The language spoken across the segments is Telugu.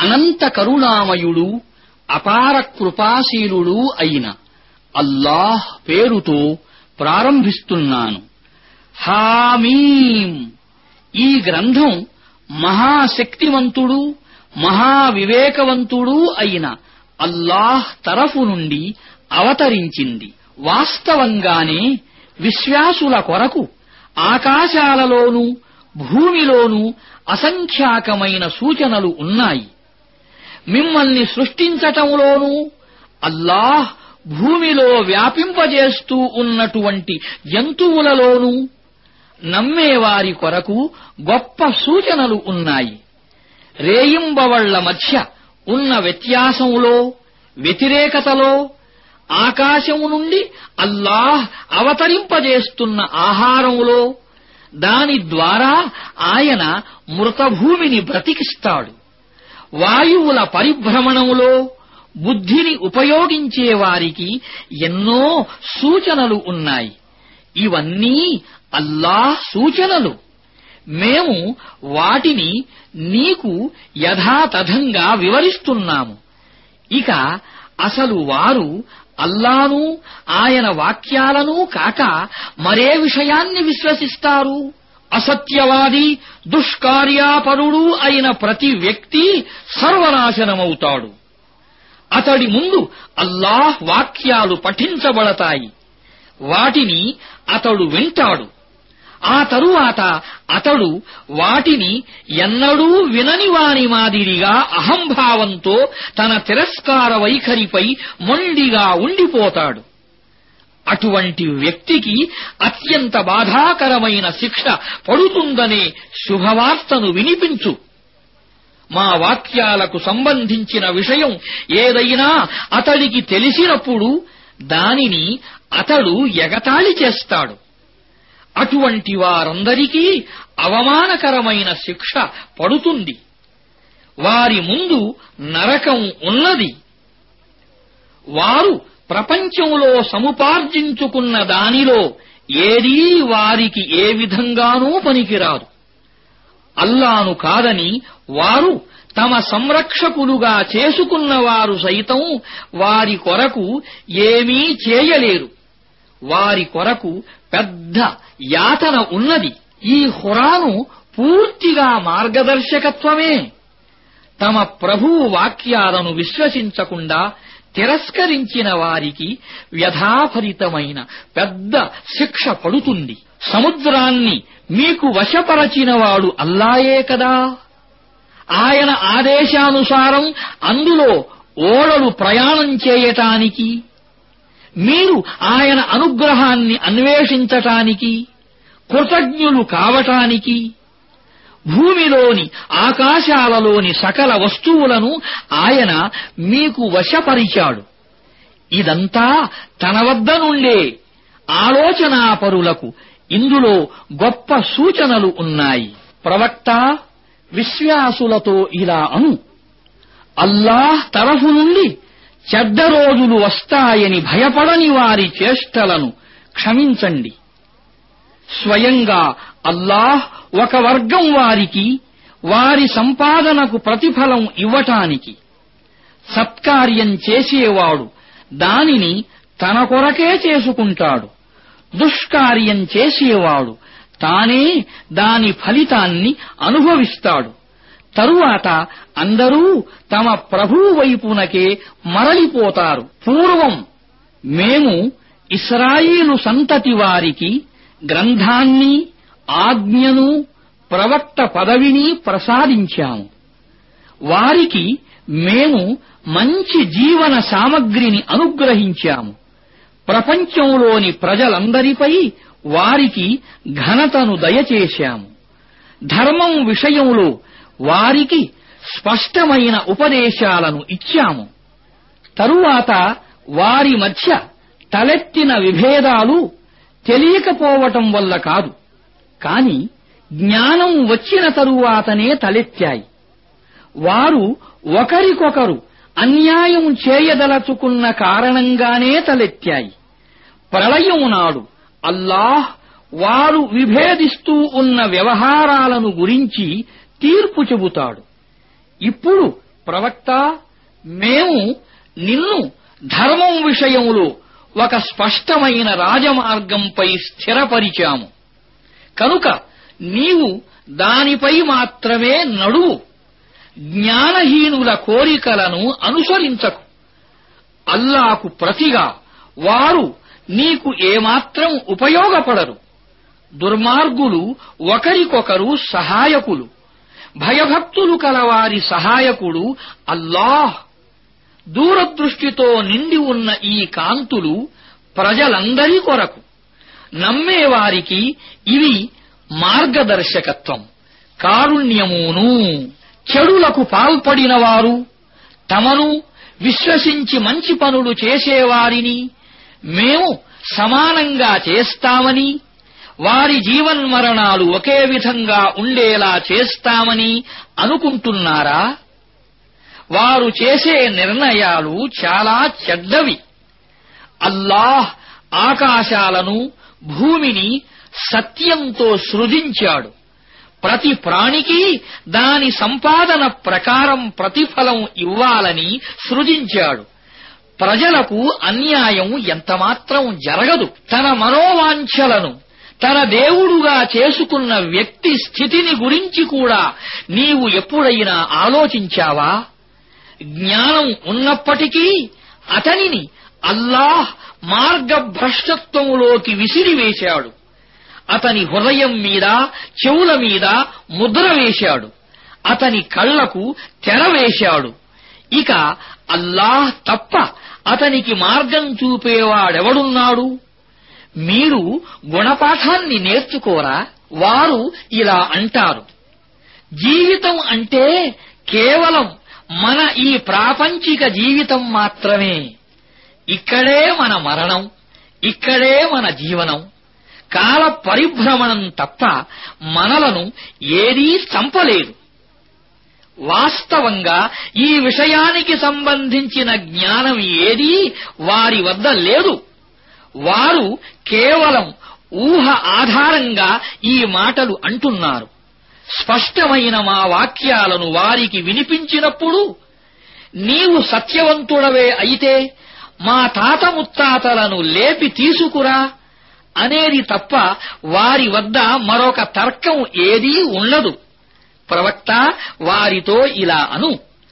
అనంత కరుణామయుడు అపార కృపాశీలుడు అయిన అల్లాహ్ పేరుతో ప్రారంభిస్తున్నాను హామీం ఈ గ్రంథం మహాశక్తివంతుడు మహావివేకవంతుడు అయిన అల్లాహ్ తరఫు నుండి అవతరించింది వాస్తవంగానే విశ్వాసుల కొరకు ఆకాశాలలోనూ భూమిలోనూ అసంఖ్యాకమైన సూచనలు ఉన్నాయి మిమ్మల్ని సృష్టించటంలోనూ అల్లాహ్ భూమిలో వ్యాపింపజేస్తూ ఉన్నటువంటి జంతువులలోనూ నమ్మేవారి కొరకు గొప్ప సూచనలు ఉన్నాయి రేయింబవళ్ల మధ్య ఉన్న వ్యత్యాసంలో వ్యతిరేకతలో ఆకాశము నుండి అల్లాహ్ అవతరింపజేస్తున్న ఆహారంలో దాని ద్వారా ఆయన మృతభూమిని బ్రతికిస్తాడు వాయువుల పరిభ్రమణంలో బుద్ధిని ఉపయోగించే వారికి ఎన్నో సూచనలు ఉన్నాయి ఇవన్నీ అల్లాహ్ సూచనలు మేము వాటిని నీకు యథాతథంగా వివరిస్తున్నాము ఇక అసలు వారు అల్లాను ఆయన వాక్యాలను కాక మరే విషయాన్ని విశ్వసిస్తారు అసత్యవాది దుష్కార్యాపరుడు అయిన ప్రతి వ్యక్తి సర్వనాశనమవుతాడు అతడి ముందు అల్లాహ్ వాక్యాలు పఠించబడతాయి వాటిని అతడు వింటాడు ఆ తరువాత అతడు వాటిని ఎన్నడూ వినని వాని మాదిరిగా అహంభావంతో తన తిరస్కార వైఖరిపై మొండిగా ఉండిపోతాడు అటువంటి వ్యక్తికి అత్యంత బాధాకరమైన శిక్ష పడుతుందనే శుభవార్తను వినిపించు మా వాక్యాలకు సంబంధించిన విషయం ఏదైనా అతడికి తెలిసినప్పుడు దానిని అతడు ఎగతాళి చేస్తాడు అటువంటి వారందరికీ అవమానకరమైన శిక్ష పడుతుంది వారి ముందు నరకం ఉన్నది వారు ప్రపంచంలో సముపార్జించుకున్న దానిలో ఏదీ వారికి ఏ విధంగానూ పనికిరాదు అల్లాను కాదని వారు తమ సంరక్షకులుగా చేసుకున్నవారు సైతం వారి కొరకు ఏమీ చేయలేరు వారి కొరకు పెద్ద యాతన ఉన్నది ఈ హురాను పూర్తిగా మార్గదర్శకత్వమే తమ ప్రభువు వాక్యాలను విశ్వసించకుండా తిరస్కరించిన వారికి వ్యధాభరితమైన పెద్ద శిక్ష పడుతుంది సముద్రాన్ని మీకు వశపరచినవాడు అల్లాయే కదా ఆయన ఆదేశానుసారం అందులో ఓడలు ప్రయాణం చేయటానికి మీరు ఆయన అనుగ్రహాన్ని అన్వేషించటానికి కృతజ్ఞులు కావటానికి భూమిలోని ఆకాశాలలోని సకల వస్తువులను ఆయన మీకు వశపరిచాడు ఇదంతా తన వద్ద నుండే ఆలోచనాపరులకు ఇందులో గొప్ప సూచనలు ఉన్నాయి ప్రవక్త విశ్వాసులతో ఇలా అను అల్లాహ్ తరఫు నుండి చెడ్డ రోజులు వస్తాయని భయపడని వారి చేష్టలను క్షమించండి స్వయంగా అల్లాహ్ ఒక వర్గం వారికి వారి సంపాదనకు ప్రతిఫలం ఇవ్వటానికి సత్కార్యం చేసేవాడు దానిని తన కొరకే చేసుకుంటాడు దుష్కార్యం చేసేవాడు తానే దాని ఫలితాన్ని అనుభవిస్తాడు తరువాత అందరూ తమ ప్రభువు వైపునకే మరలిపోతారు పూర్వం మేము ఇస్రాయిలు సంతతి వారికి గ్రంథాన్ని ఆజ్ఞను ప్రవక్త పదవిని ప్రసాదించాము వారికి మేము మంచి జీవన సామగ్రిని అనుగ్రహించాము ప్రపంచంలోని ప్రజలందరిపై వారికి ఘనతను దయచేశాము ధర్మం విషయంలో వారికి స్పష్టమైన ఉపదేశాలను ఇచ్చాము తరువాత వారి మధ్య తలెత్తిన విభేదాలు తెలియకపోవటం వల్ల కాదు కాని జ్ఞానం వచ్చిన తరువాతనే తలెత్తాయి వారు ఒకరికొకరు అన్యాయం చేయదలచుకున్న కారణంగానే తలెత్తాయి ప్రళయం నాడు అల్లాహ్ వారు విభేదిస్తూ ఉన్న వ్యవహారాలను గురించి తీర్పు చెబుతాడు ఇప్పుడు ప్రవక్త మేము నిన్ను ధర్మం విషయంలో ఒక స్పష్టమైన రాజమార్గంపై స్థిరపరిచాము కనుక నీవు దానిపై మాత్రమే నడువు జ్ఞానహీనుల కోరికలను అనుసరించకు అల్లాకు ప్రతిగా వారు నీకు ఏమాత్రం ఉపయోగపడరు దుర్మార్గులు ఒకరికొకరు సహాయకులు భయభక్తులు కలవారి సహాయకుడు అల్లాహ్ దూరదృష్టితో నిండి ఉన్న ఈ కాంతులు ప్రజలందరి కొరకు నమ్మేవారికి ఇవి మార్గదర్శకత్వం కారుణ్యమును చెడులకు పాల్పడినవారు తమను విశ్వసించి మంచి పనులు చేసేవారిని మేము సమానంగా చేస్తామని వారి జీవన్మరణాలు ఒకే విధంగా ఉండేలా చేస్తామని అనుకుంటున్నారా వారు చేసే నిర్ణయాలు చాలా చెడ్డవి అల్లాహ్ ఆకాశాలను భూమిని సత్యంతో సృజించాడు ప్రతి ప్రాణికి దాని సంపాదన ప్రకారం ప్రతిఫలం ఇవ్వాలని సృజించాడు ప్రజలకు అన్యాయం ఎంతమాత్రం జరగదు తన మనోవాంఛలను తన దేవుడుగా చేసుకున్న వ్యక్తి స్థితిని గురించి కూడా నీవు ఎప్పుడైనా ఆలోచించావా జ్ఞానం ఉన్నప్పటికీ అతనిని అల్లాహ్ మార్గభ్రష్టత్వంలోకి విసిరివేశాడు అతని హృదయం మీద చెవుల మీద ముద్ర వేశాడు అతని కళ్లకు తెర వేశాడు ఇక అల్లాహ్ తప్ప అతనికి మార్గం చూపేవాడెవడున్నాడు మీరు గుణపాఠాన్ని నేర్చుకోరా వారు ఇలా అంటారు జీవితం అంటే కేవలం మన ఈ ప్రాపంచిక జీవితం మాత్రమే ఇక్కడే మన మరణం ఇక్కడే మన జీవనం కాల పరిభ్రమణం తప్ప మనలను ఏదీ చంపలేదు వాస్తవంగా ఈ విషయానికి సంబంధించిన జ్ఞానం ఏదీ వారి వద్ద లేదు వారు కేవలం ఊహ ఆధారంగా ఈ మాటలు అంటున్నారు స్పష్టమైన మా వాక్యాలను వారికి వినిపించినప్పుడు నీవు సత్యవంతుడవే అయితే మా తాత ముత్తాతలను లేపి తీసుకురా అనేది తప్ప వారి వద్ద మరొక తర్కం ఏదీ ఉండదు ప్రవక్త వారితో ఇలా అను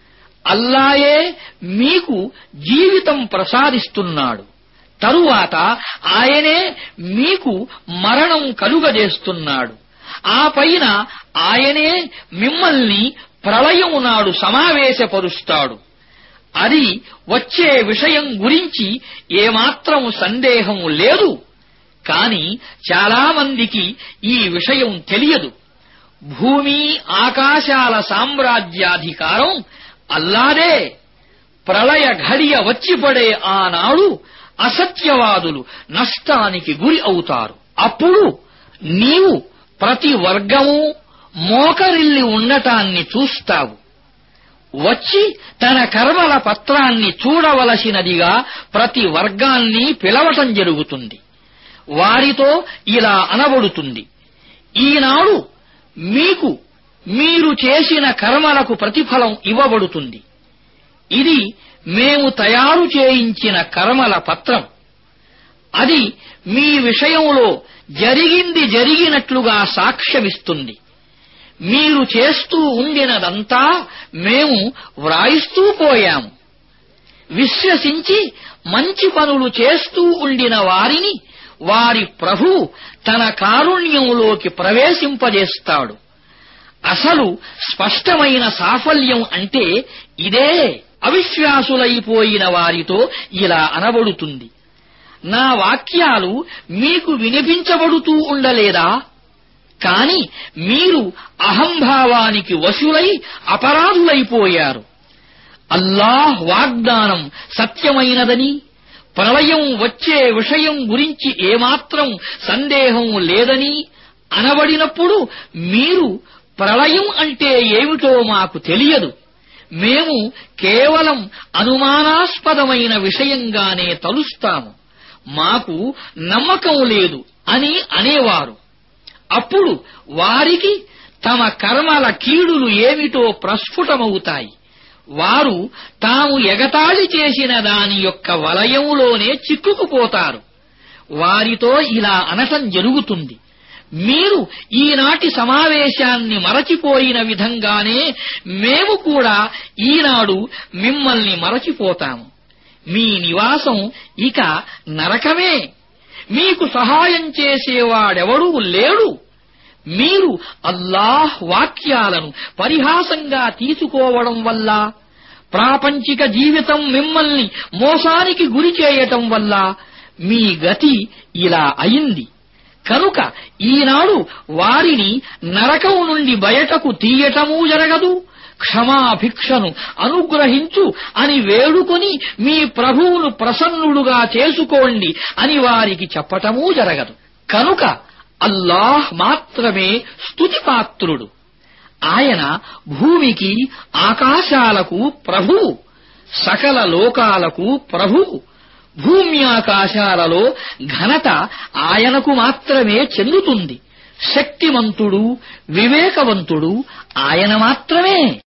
అల్లాయే మీకు జీవితం ప్రసాదిస్తున్నాడు తరువాత ఆయనే మీకు మరణం కలుగజేస్తున్నాడు ఆ పైన ఆయనే మిమ్మల్ని ప్రళయం నాడు సమావేశపరుస్తాడు అది వచ్చే విషయం గురించి ఏమాత్రం సందేహం లేదు కాని చాలామందికి ఈ విషయం తెలియదు భూమి ఆకాశాల సామ్రాజ్యాధికారం అల్లాదే ప్రళయ ఘడియ వచ్చిపడే ఆనాడు అసత్యవాదులు నష్టానికి గురి అవుతారు అప్పుడు నీవు ప్రతి వర్గము మోకరిల్లి ఉండటాన్ని చూస్తావు వచ్చి తన కర్మల పత్రాన్ని చూడవలసినదిగా ప్రతి వర్గాన్ని పిలవటం జరుగుతుంది వారితో ఇలా అనబడుతుంది ఈనాడు మీకు మీరు చేసిన కర్మలకు ప్రతిఫలం ఇవ్వబడుతుంది ఇది మేము తయారు చేయించిన కర్మల పత్రం అది మీ విషయంలో జరిగింది జరిగినట్లుగా సాక్ష్యమిస్తుంది మీరు చేస్తూ ఉండినదంతా మేము వ్రాయిస్తూ పోయాము విశ్వసించి మంచి పనులు చేస్తూ ఉండిన వారిని వారి ప్రభు తన కారుణ్యంలోకి ప్రవేశింపజేస్తాడు అసలు స్పష్టమైన సాఫల్యం అంటే ఇదే అవిశ్వాసులైపోయిన వారితో ఇలా అనబడుతుంది నా వాక్యాలు మీకు వినిపించబడుతూ ఉండలేదా కాని మీరు అహంభావానికి వశులై అపరాధులైపోయారు అల్లాహ్ వాగ్దానం సత్యమైనదని ప్రళయం వచ్చే విషయం గురించి ఏమాత్రం సందేహం లేదని అనబడినప్పుడు మీరు ప్రళయం అంటే ఏమిటో మాకు తెలియదు మేము కేవలం అనుమానాస్పదమైన విషయంగానే తలుస్తాము మాకు నమ్మకం లేదు అని అనేవారు అప్పుడు వారికి తమ కర్మల కీడులు ఏమిటో ప్రస్ఫుటమవుతాయి వారు తాము ఎగతాళి చేసిన దాని యొక్క వలయంలోనే చిక్కుకుపోతారు వారితో ఇలా అనటం జరుగుతుంది మీరు ఈనాటి సమావేశాన్ని మరచిపోయిన విధంగానే మేము కూడా ఈనాడు మిమ్మల్ని మరచిపోతాము మీ నివాసం ఇక నరకమే మీకు సహాయం చేసేవాడెవడూ లేడు మీరు అల్లాహ్ వాక్యాలను పరిహాసంగా తీసుకోవడం వల్ల ప్రాపంచిక జీవితం మిమ్మల్ని మోసానికి గురి చేయటం వల్ల మీ గతి ఇలా అయింది కనుక ఈనాడు వారిని నరకం నుండి బయటకు తీయటమూ జరగదు క్షమాభిక్షను అనుగ్రహించు అని వేడుకొని మీ ప్రభువును ప్రసన్నుడుగా చేసుకోండి అని వారికి చెప్పటమూ జరగదు కనుక అల్లాహ్ మాత్రమే స్తుతిపాత్రుడు ఆయన భూమికి ఆకాశాలకు ప్రభువు సకల లోకాలకు ప్రభువు భూమ్యాకాశాలలో ఘనత ఆయనకు మాత్రమే చెందుతుంది శక్తిమంతుడు వివేకవంతుడు ఆయన మాత్రమే